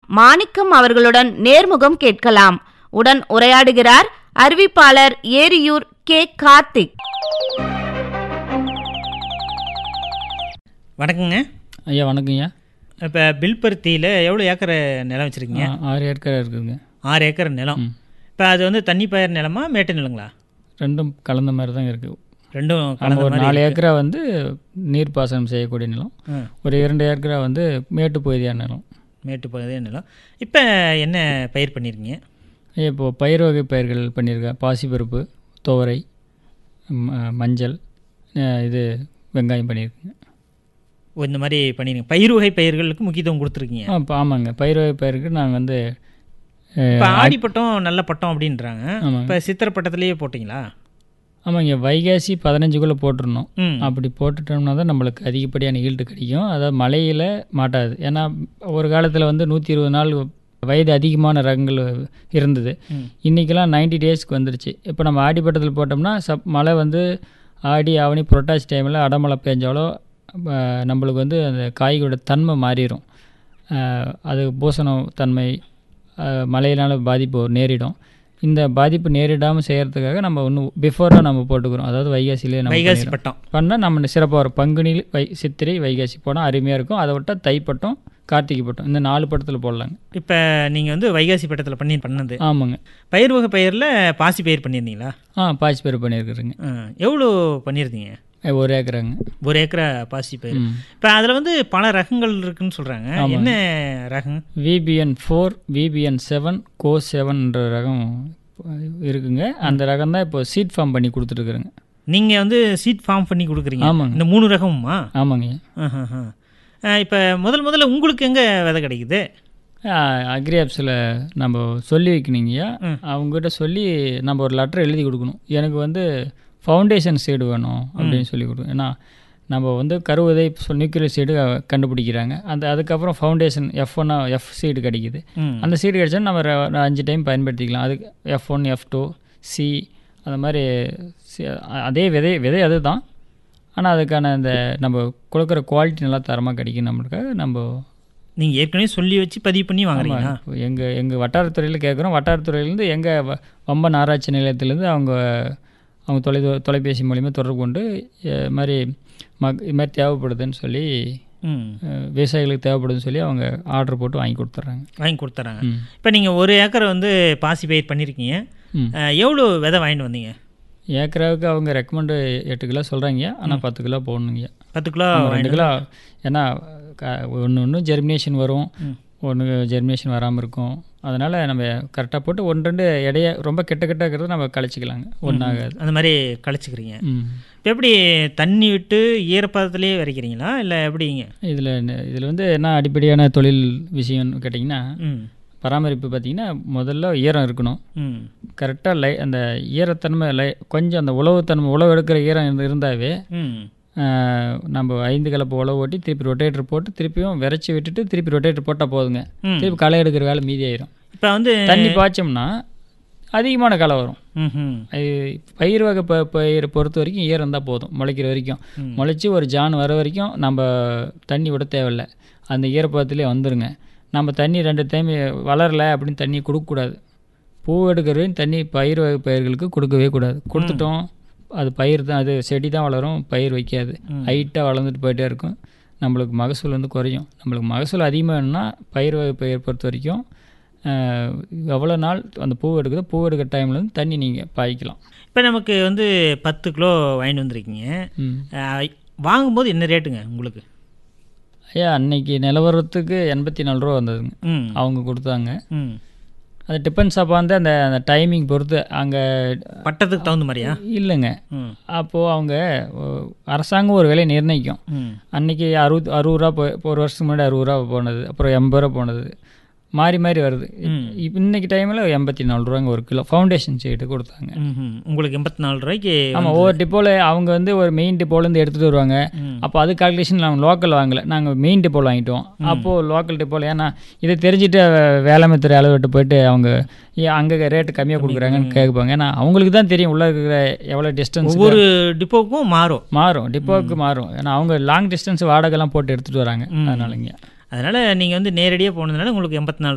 மாணிக்கம் அவர்களுடன் நேர்முகம் கேட்கலாம் உடன் உரையாடுகிறார் அறிவிப்பாளர் ஏரியூர் கே கார்த்திக் வணக்கங்க ஐயா வணக்கங்கய்யா இப்போ பில்பருத்தியில் எவ்வளோ ஏக்கர் நிலம் வச்சுருக்கீங்க ஆ, ஆறு ஏக்கர் இருக்குதுங்க ஆறு ஏக்கர் நிலம் இப்போ அது வந்து தண்ணி பயிர் நிலமா மேட்டு நிலங்களா ரெண்டும் கலந்த மாதிரி தான் இருக்குது ரெண்டும் நம்ம கலந்த ஒரு மாதிரி நாலு இருக்கு. ஏக்கரா வந்து நீர்ப்பாசனம் செய்யக்கூடிய நிலம் ஆ, ஒரு இரண்டு ஏக்கரா வந்து மேட்டு பகுதியான நிலம் மேட்டு பகுதியாக நிலம் இப்போ என்ன பயிர் பண்ணியிருக்கீங்க ஐயா இப்போ பயிர் வகை பயிர்கள் பண்ணியிருக்கேன் பாசிப்பருப்பு துவரை ம- மஞ்சள் ஆ, இது வெங்காயம் பண்ணியிருக்கேங்க ஓ, இந்த மாதிரி பண்ணிருக்கீங்க பயிர் வகை பயிர்களுக்கு முக்கியத்துவம் கொடுத்துருக்கீங்க ஆ இப்போ ஆமாங்க பயிர் வகை பயிருக்கு நாங்கள் வந்து ஆ, இப்போ ஆடிப்பட்டம் நல்ல பட்டம் அப்படின்றாங்க ஆமாங்க. இப்போ சித்திரை பட்டத்துலேயே போட்டிங்களா ஆமாங்க வைகாசி பதினஞ்சுக்குள்ளே போட்டுருணும் ம் அப்படி போட்டுட்டோம்னா தான் நம்மளுக்கு அதிகப்படியான ஈல்டு கிடைக்கும் அதாவது மழையில் மாட்டாது ஏன்னா ஒரு காலத்தில் வந்து நூற்றி இருபது நாள் வயது அதிகமான ரகங்கள் இருந்தது ம். இன்றைக்கெல்லாம் 90 டேஸ்க்கு வந்துருச்சு இப்போ நம்ம ஆடிப்பட்டத்தில் போட்டோம்னா சப் மழை வந்து ஆடி ஆவணி புரட்டாசி டைமில் அடமழை பெஞ்சாலோ அஹ், நம்மளுக்கு வந்து அந்த காய்களோட தன்மை மாறிடும் அஹ், அது பூசணம் தன்மை அஹ், மழையினால பாதிப்பு நேரிடும் இந்த பாதிப்பு நேரிடாமல் செய்கிறதுக்காக நம்ம இன்னும் பிஃபோராக நம்ம போட்டுக்கிறோம் அதாவது வைகாசிலே நம்ம வைகாசி பண்ணிடுறோம். பட்டம் பண்ணால் நம்ம சிறப்பாக வரும் பங்குனியில் வை சித்திரை வைகாசி போனால் அருமையாக இருக்கும் அதை விட்டால் தைப்பட்டம் கார்த்திகை பட்டம் இந்த நாலு படத்தில் போடலாங்க இப்போ நீங்கள் வந்து வைகாசி பட்டத்தில் பண்ணி பண்ணது ஆமாங்க பயிர் வகை பயிரில் பாசி பயிர் பண்ணியிருந்தீங்களா ஆ பாசி பயிர் பண்ணியிருக்கிறேங்க ஆ, எவ்வளோ பண்ணியிருந்தீங்க அஹ் ஒரு ஏக்கராங்க ஒரு ஏக்கரா பாசி பயிர் ம் இப்போ அதில் வந்து பல ரகங்கள் இருக்குன்னு சொல்கிறாங்க ஆமாங்க. என்ன ரகம் VBN four VBN seven Co செவன்ன்ற ரகம் இருக்குங்க அந்த ரகம் தான் இப்போ சீட் ஃபார்ம் பண்ணி கொடுத்துட்டுருக்குறேங்க நீங்கள் வந்து சீட் ஃபார்ம் பண்ணி கொடுக்குறீங்க ஆமாங்க. இந்த மூணு ரகமுமா ஆமாங்க இப்போ முதல் முதல்ல உங்களுக்கு எங்கே விதை கிடைக்குது அக்ரி ஆப்ஸில் நம்ம சொல்லி வைக்கணுங்கய்யா ம். அவங்ககிட்ட சொல்லி நம்ம ஒரு லெட்டர் எழுதி கொடுக்கணும் எனக்கு வந்து ஃபவுண்டேஷன் சீடு வேணும் அப்படின்னு சொல்லி கொடுக்கணும் ஏன்னா நம்ம வந்து கருவதை நியூக்ளியர் சீடு கண்டுபிடிக்கிறாங்க அந்த அதுக்கப்புறம் ஃபவுண்டேஷன் எஃப் ஒன்னா எஃப் சீடு கிடைக்குது ம் அந்த சீடு கிடைச்சா நம்ம ர- ஒரு அஞ்சு டைம் பயன்படுத்திக்கலாம் அதுக்கு F one F two C அந்த மாதிரி சி- அதே விதை விதை அதுதான் ஆனால் அதுக்கான இந்த நம்ம கொடுக்குற குவாலிட்டி நல்லா தரமாக கிடைக்கும் நம்மளுக்காக நம்ம நீங்கள் ஏற்கனவே சொல்லி வச்சு பதிவு பண்ணி வாங்குறீங்களா எங்கள் எங்கள் வட்டாரத்துறையில் கேட்குறோம் வட்டாரத்துறையிலேருந்து எங்கள் வம்பன் ஆராய்ச்சி நிலையத்திலேருந்து அவங்க அவங்க தொலை தொலைபேசி மூலிமா தொடர்பு கொண்டு இது மாதிரி மக் இது மாதிரி தேவைப்படுதுன்னு சொல்லி ம் அஹ், விவசாயிகளுக்கு தேவைப்படுதுன்னு சொல்லி அவங்க ஆர்டர் போட்டு வாங்கி கொடுத்துட்றாங்க வாங்கி கொடுத்துறாங்க ம் இப்போ நீங்கள் ஒரு ஏக்கரை வந்து பாசி பயிர் பண்ணியிருக்கீங்க ம் அஹ், எவ்வளோ விதை வாங்கிட்டு வந்தீங்க ஏக்கராவுக்கு அவங்க ரெக்கமெண்டு எட்டு கிலோ சொல்கிறாங்க ஆனால் பத்து கிலோ போடணுங்க பத்து கிலோ ஆமா, ரெண்டு வாங்கிட்டு கிலோ ஏன்னா ஒன்று ஒன்று ஜெர்மினேஷன் வரும் ம். ஒன்று ஜெர்மினேஷன் வராமல் இருக்கும் அதனால் நம்ம கரெக்டாக போட்டு ஒன்று ரெண்டு இடைய ரொம்ப கிட்ட கிட்ட இருக்கிறத நம்ம கழிச்சிக்கலாங்க ஒன்றாகாது அந்த மாதிரி கழிச்சுக்கிறீங்க ம் இப்போ எப்படி தண்ணி விட்டு ஈரப்பதத்திலே விதைக்கிறீங்களா இல்லை எப்படிங்க இதில் இதில் வந்து என்ன அடிப்படையான தொழில் விஷயம்னு கேட்டிங்கன்னா ம் பராமரிப்பு பார்த்திங்கன்னா முதல்ல ஈரம் இருக்கணும் ம் கரெக்டாக லை அந்த ஈரத்தன்மை லை கொஞ்சம் அந்த உழவுத்தன்மை உழவு எடுக்கிற ஈரம் இருந்து- இருந்தாவே ம் ஆஹ், நம்ம ஐந்து கலப்பு உழவு ஓட்டி திருப்பி ரொட்டேட்டர் போட்டு திருப்பியும் விரைச்சி விட்டுட்டு திருப்பி ரொட்டேட்டர் போட்டால் போதுங்க ம் திருப்பி களை எடுக்கிற வேலை மீதி ஆயிரும் இப்போ வந்து தண்ணி பாய்ச்சோம்னா அதிகமான களை வரும் ம் ம் அது பயிர் வகை ப பயிரை பொறுத்த வரைக்கும் ஈரம் இருந்தால் போதும் முளைக்கிற வரைக்கும் ம். முளைச்சி ஒரு ஜான் வர வரைக்கும் நம்ம தண்ணி விட தேவையில்ல அந்த ஈரப்பதத்திலே வந்துருங்க நம்ம தண்ணி ரெண்டு டைம் வளரல அப்படின்னு தண்ணி கொடுக்கக்கூடாது பூ எடுக்கிற வரையும் தண்ணி பயிர் வகை பயிர்களுக்கு கொடுக்கவே கூடாது கொடுத்துட்டோம் அது பயிர் தான் அது செடி தான் வளரும் பயிர் வைக்காது ம். ஹைட்டாக வளர்ந்துட்டு போயிட்டே இருக்கும் நம்மளுக்கு மகசூல் வந்து குறையும் நம்மளுக்கு மகசூல் அதிகமாக வேணும்னா பயிர் வகை பயிர் பொறுத்த வரைக்கும் ஆஹ், எவ்வளோ நாள் அந்த பூ எடுக்குதோ பூ எடுக்கிற டைமில் வந்து தண்ணி நீங்கள் பாய்க்கலாம் இப்போ நமக்கு வந்து பத்து கிலோ வாங்கிட்டு வந்திருக்கீங்க ம் அஹ், வாங்கும்போது என்ன ரேட்டுங்க உங்களுக்கு ஐயா அன்னைக்கு நிலவரத்துக்கு எண்பத்தி நாலு ரூபா வந்ததுங்க ம் அவங்க கொடுத்தாங்க ம் அது டிபெண்ட்ஸ் அப்போ வந்து அந்த அந்த டைமிங் பொறுத்து அங்கே பட்டத்துக்கு தகுந்த மாதிரியா இல்லைங்க ம் அப்போது அவங்க ஓ, அரசாங்கம் ஒரு விலை நிர்ணயிக்கும் ம் அன்னைக்கு அறுபது அறுபது ரூபா போய் இப்போ ஒரு வருஷத்துக்கு முன்னாடி அறுபது ரூபா போனது அப்புறம் எண்பது ரூபா போனது மாறி மாறி வருது ம். இப்போ இன்னைக்கு டைமில் எண்பத்தி நாலு ரூபாங்க ஒரு கிலோ ஃபவுண்டேஷன் சீட்டு கொடுத்தாங்க ம்ஹும். உங்களுக்கு எண்பத்தி நாலு ரூபாய்க்கு ஆமாம் ஒவ்வொரு டிப்போவில் அவங்க வந்து ஒரு மெயின் டிப்போலேருந்து எடுத்துகிட்டு வருவாங்க ம். அப்போ அது கால்குலேஷன் நாங்கள் லோக்கல் வாங்கல நாங்கள் மெயின் டிப்போவில் வாங்கிட்டோம் அப்போது லோக்கல் டிப்போவில் ஏன்னா இதை தெரிஞ்சுட்டு வேளாண்மைத்துறை அளவிட்டு போயிட்டு அவங்க ஏன் அங்கே ரேட்டு கம்மியாக கொடுக்குறாங்கன்னு கேட்பாங்க ஏன்னா அவங்களுக்கு தான் தெரியும் உள்ளே இருக்கிற எவ்வளோ டிஸ்டன்ஸ் ஒவ்வொரு டிப்போவுக்கும் மாறும் மாறும் டிப்போவுக்கு மாறும் ஏன்னா அவங்க லாங் டிஸ்டன்ஸ் வாடகைலாம் போட்டு எடுத்துகிட்டு வராங்க ம். அதனாலங்க அதனால் நீங்கள் வந்து நேரடியாக போனதுனால உங்களுக்கு எண்பத்தி நாலு